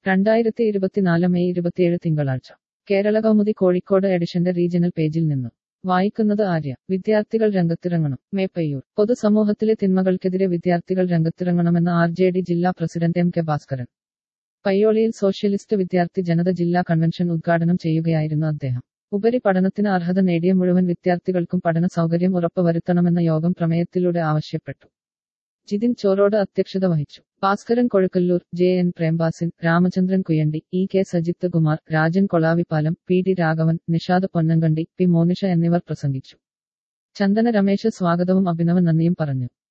രണ്ടായിരത്തി ഇരുപത്തിനാല് മെയ് ഇരുപത്തിയേഴ് തിങ്കളാഴ്ച കേരള കൗമുദി കോഴിക്കോട് എഡിഷന്റെ റീജിയണൽ പേജിൽ നിന്ന് വായിക്കുന്നത് ആര്യ വിദ്യാർത്ഥികൾ രംഗത്തിറങ്ങണം മേപ്പയ്യൂർ പൊതുസമൂഹത്തിലെ തിന്മകൾക്കെതിരെ വിദ്യാർത്ഥികൾ രംഗത്തിറങ്ങണമെന്ന് ആർ ജെ ഡി ജില്ലാ പ്രസിഡന്റ് എം കെ ഭാസ്കരൻ പയ്യോളിയിൽ സോഷ്യലിസ്റ്റ് വിദ്യാർത്ഥി ജനത ജില്ലാ കൺവെൻഷൻ ഉദ്ഘാടനം ചെയ്യുകയായിരുന്നു അദ്ദേഹം ഉപരിപഠനത്തിന് അർഹത നേടിയ മുഴുവൻ വിദ്യാർത്ഥികൾക്കും പഠന സൗകര്യം ഉറപ്പുവരുത്തണമെന്ന യോഗം പ്രമേയത്തിലൂടെ ആവശ്യപ്പെട്ടു ജിതിൻ ചോറോട് അധ്യക്ഷത വഹിച്ചു Bhaskaran Kozhukkallur J N Prembasin Ramachandran Kuyandi E K Sajith Kumar Rajan Kolavipalam P D Raghavan Nishad Ponnankandi P Monisha എന്നിവർ പ്രസംഗിച്ചു ചന്ദന രമേശ് സ്വാഗതവും അഭിനവ് നന്ദിയും പറഞ്ഞു